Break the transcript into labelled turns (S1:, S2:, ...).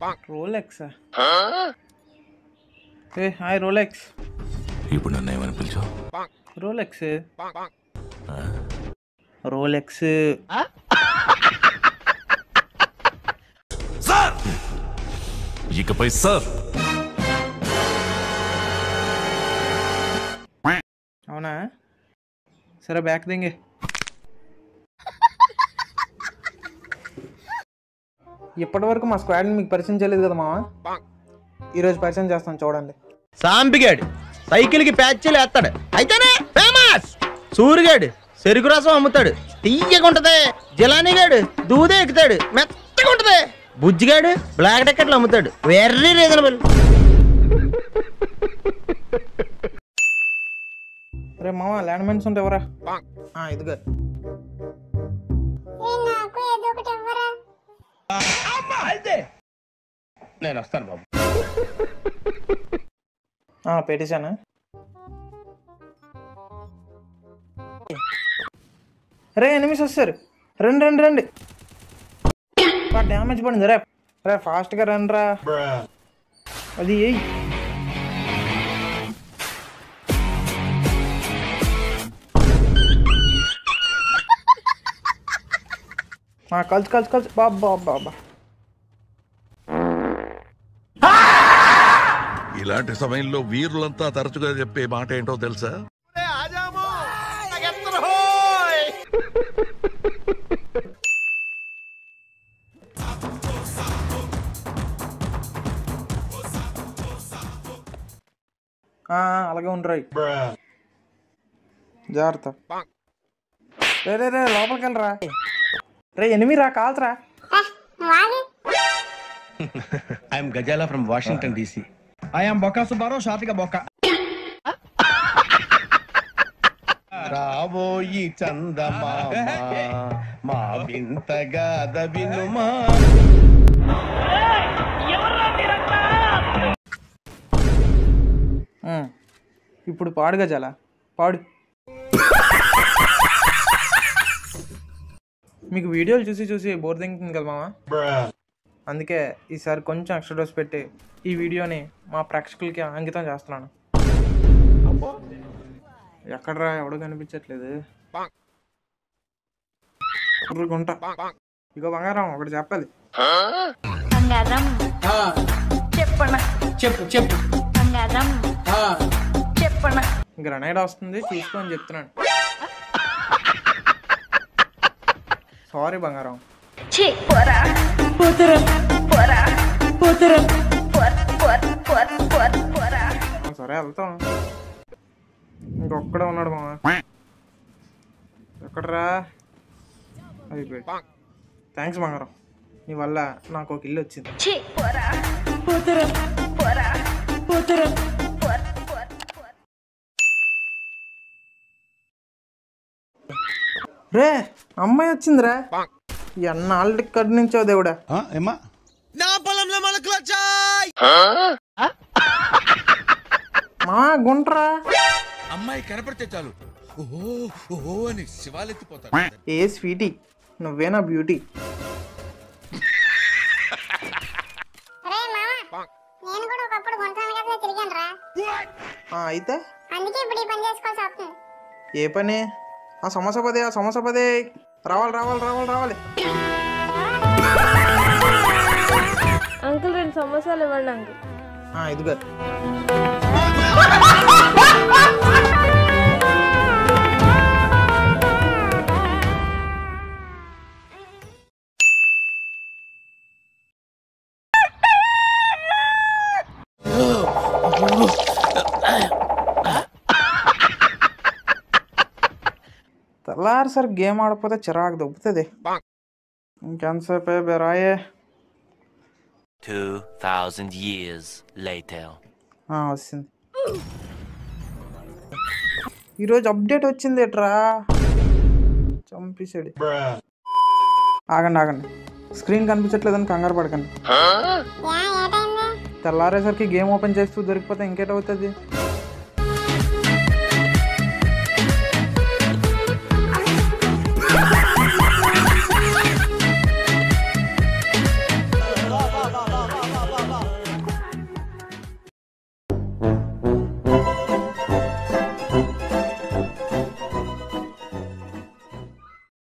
S1: Rolex ఏ hi Rolex
S2: ఇప్పుడు నన్ను ఏమని పిలిచావు
S1: రోలెక్స్ రోలెక్స్
S2: సార్ ఇకపై సార్
S1: అవునా సరే బ్యాక్ దింగే ఇప్పటి వరకు మా స్క్వాడ్ని మీకు పరిచయం చేయలేదు కదా మామ ఈరోజు పరిచయం చేస్తాను చూడండి
S3: సాంబిగాడు సైకిల్ కి ప్యాచ్లు వేస్తాడు అయితేనే ఫేమస్ సూరిగాడు చెరుకు రసం అమ్ముతాడు తీయగా ఉంటది జిలానీగాడు దూదే ఎక్కుతాడు మెత్తగా ఉంటది బుజ్జిగాడు బ్లాక్ టికెట్లు అమ్ముతాడు వెర్రీ రీజనబుల్
S1: రే మామ ల్యాండ్ మైన్స్ ఉంటే ఎవరా ఆ, ఇదిగో
S4: నాకు ఏదో ఒకటి ఇవ్వరా
S3: నేను వస్తాను బాబు
S1: ఆ, పెట్టేశాను రే ఎనిమిస్ వస్తారు రండి రండి రండి డ్యామేజ్ పడింది రే రే ఫాస్ట్గా రండి రా అది ఏయ్ ఆ, కలిసి కలిసి కలిసి బాబా బాబా
S2: ఇలాంటి సమయంలో వీరులంతా తరచుగా చెప్పే మాట ఏంటో తెలుసా
S1: ఆ, అలాగే ఉండరాయి జాగ్రత్త రే రే రే లోపలికి వెళ్ళరా రే ఎనిమిది రా కాల్చరా
S4: నువ్వు ఆగు
S3: I'm Gazala from Washington DC I'm బొక్క సుబ్బారావు షాతిక బొక్క రాబోయి చందమా మా వింతగా దవినుమా
S1: ఉమ్. ఇప్పుడు పాడుగా చాలా పాడు మీకు వీడియోలు చూసి చూసి బోర్ తింటుంది కదా మామ అందుకే ఈసారి కొంచెం ఎక్స్ట్రా డోస్ పెట్టి ఈ వీడియోని మా ప్రేక్షకులకి అంకితం చేస్తున్నాను ఎక్కడరా ఎవడో కనిపించట్లేదు ఇప్పుడు గుంట ఇగో బంగారం ఒకటి చెప్పాలి
S4: బంగారం చెప్పన
S5: చెప్పు చెప్పు
S4: బంగారం
S5: ఆ,
S4: చెప్పన
S1: గ్రనైడ్ వస్తుంది చూసుకో అని చెప్తున్నాను సారీ బంగారం
S4: ఛీ పోరా పోతురా పోరా పోతురా పోర్ పోర్ పోర్ పోర్ పోరా
S1: ఆ, సరే వెళ్తాం ఇంకొక్కడే ఉన్నాడు మామ ఎక్కడరా అయిపోయి థ్యాంక్స్ బంగారం నీ వల్ల నాకు ఒక ఇల్లు వచ్చింది
S4: ఛీ పోరా పోతురా పోరా పోతురా పోర్ పోర్ పోర్
S1: రే అమ్మాయి వచ్చిందిరా ఎన్నాళ్ళ ఇక్కడి నుంచో దేవుడా
S6: ఏమా
S1: మా గుంట్రా
S6: అమ్మాయి కనపడితే చాలు ఓహో ఓహో అని శివాలెత్తిపోతాడు
S1: ఏ స్వీటీ నువ్వేనా బ్యూటీ
S4: రే మామ నేను కూడా ఒకప్పుడు గుంటాను కదా తిరిగాను రా
S1: ఆ, అయితే
S4: అందుకే ఇప్పుడు ఈ పని చేసుకోవాల్సి వస్తుంది
S1: ఏ పని ఆ సమోసా పదే ఆ సమోసా పదే రావాలి రావాలి రావాలి రావాలి
S7: అంకుల్ రెండు సమోసాలు ఇవ్వండి అంకుల్
S1: ఆ, ఇదిగో తెల్లారి సార్ గేమ్ ఆడకపోతే చిరాకు దొబ్బుతుంది ఇంకెంతసేపే బెరాయే
S8: 2,000 years later.
S1: ఆ, వస్తుంది ఈరోజు అప్డేట్ వచ్చింది ఎట్రా చంపేసాడు ఆగండి ఆగండి స్క్రీన్ కనిపించట్లేదని కంగారు పడకండి
S4: యా ఏటైంది
S1: తెల్లారేసరికి గేమ్ ఓపెన్ చేస్తూ దొరికిపోతే ఇంకేటవుతుంది